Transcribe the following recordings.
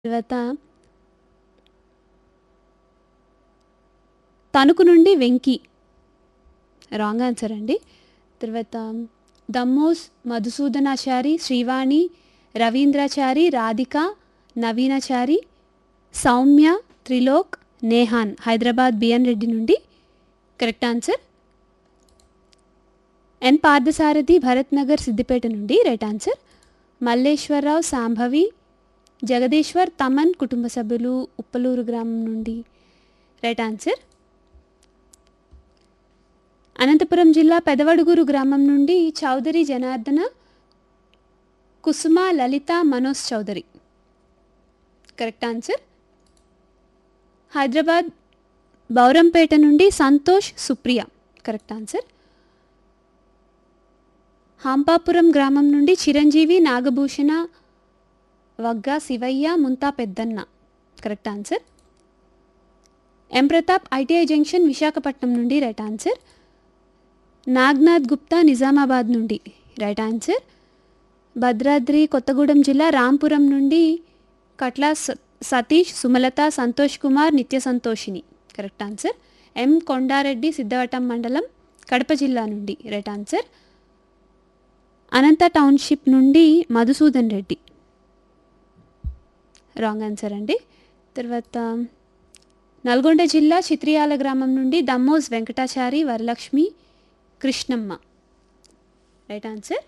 తర్వాత తణుకు నుండి Venky wrong answer అండి తర్వాత దమ్మోస్ మధుసూదనాచారి శ్రీవాణి రవీంద్రాచారి రాధిక నవీనాచారి సౌమ్య త్రిలోక్ నేహాన్ హైదరాబాద్ బిఎన్ రెడ్డి Reddy correct answer N Parthasarathi Bharat Nagar Siddipet నుండి రైట్ ఆన్సర్ మల్లేశ్వరరావు సాంభవి జగదీశ్వర్ తమన్ కుటుంబ సభ్యులు ఉప్పలూరు గ్రామం నుండి రైట్ ఆన్సర్ అనంతపురం జిల్లా పెదవడుగురు గ్రామం నుండి చౌదరి జనార్దన కుసుమ లలిత మనోజ్ చౌదరి కరెక్ట్ ఆన్సర్ హైదరాబాద్ బౌరంపేట నుండి సంతోష్ సుప్రియ కరెక్ట్ ఆన్సర్ హంపాపురం గ్రామం నుండి Chiranjeevi Nagabhushana Vagga Shivayya Munta Peddanna correct answer M Pratap ITI junction Visakhapatnam నుండి రైట్ ఆన్సర్ నాగ్నాథ్ గుప్తా నిజామాబాద్ నుండి రైట్ ఆన్సర్ భద్రాద్రి కొత్తగూడెం జిల్లా రాంపురం నుండి కట్ల స- Satish Sumalatha Santosh Kumar Nitya Santoshini correct answer M Kondareddy Siddavatam మండలం కడప జిల్లా నుండి రైట్ ఆన్సర్ అనంత టౌన్షిప్ నుండి మధుసూదన్ రెడ్డి రాంగ్ ఆన్సర్ అండి తర్వాత నల్గొండ జిల్లా చిత్రియాల గ్రామం నుండి దమ్మోజ్ వెంకటాచారి వరలక్ష్మి కృష్ణమ్మ రైట్ ఆన్సర్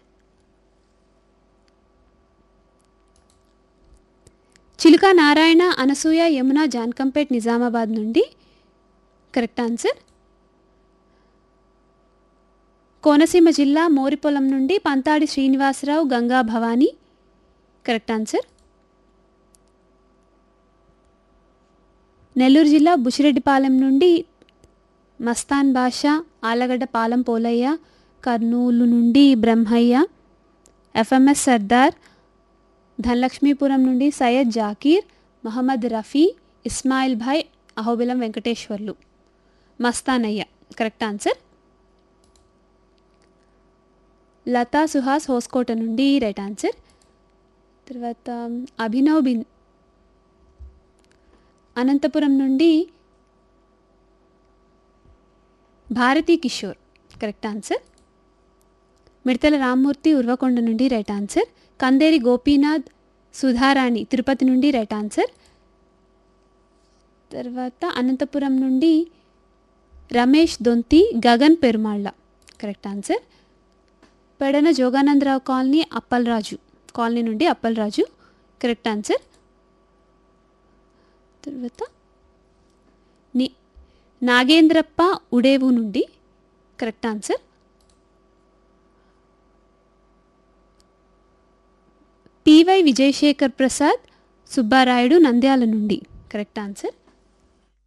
చిలుక నారాయణ అనసూయ యమున జాన్కంపేట్ నిజామాబాద్ నుండి కరెక్ట్ ఆన్సర్ కోనసీమ జిల్లా మోరిపొలం నుండి పంతాడి శ్రీనివాసరావు గంగా భవానీ కరెక్ట్ ఆన్సర్ నెల్లూరు జిల్లా బుచ్చిరెడ్డిపాలెం నుండి మస్తాన్ బాషా ఆలగడ్డ పాలెం పోలయ్య కర్నూలు నుండి బ్రహ్మయ్య ఎఫ్ఎంఎస్ సర్దార్ ధనలక్ష్మీపురం నుండి సయ్యద్ జాకీర్ మహమ్మద్ రఫీ ఇస్మాయిల్ భాయ్ అహోబిలం వెంకటేశ్వర్లు మస్తానయ్య కరెక్ట్ ఆన్సర్ లతా సుహాస్ హోస్కోట నుండి రైట్ ఆన్సర్ తర్వాత అభినవ్ బిన్ అనంతపురం నుండి భారతీ కిషోర్ కరెక్ట్ ఆన్సర్ మిడతల రామ్మూర్తి ఉర్వకొండ నుండి రైట్ ఆన్సర్ కందేరి గోపీనాథ్ సుధారాణి తిరుపతి నుండి రైట్ ఆన్సర్ తర్వాత అనంతపురం నుండి Ramesh Donthi Gagan Perumalla correct answer Pedana Joganandarao colony Appalaraju colony నుండి అప్పలరాజు కరెక్ట్ ఆన్సర్ తర్వాత ని నాగేంద్రప్ప ఉడేవు నుండి correct answer PY Vijayashekar Prasad Subbarayudu Nandyal నుండి కరెక్ట్ ఆన్సర్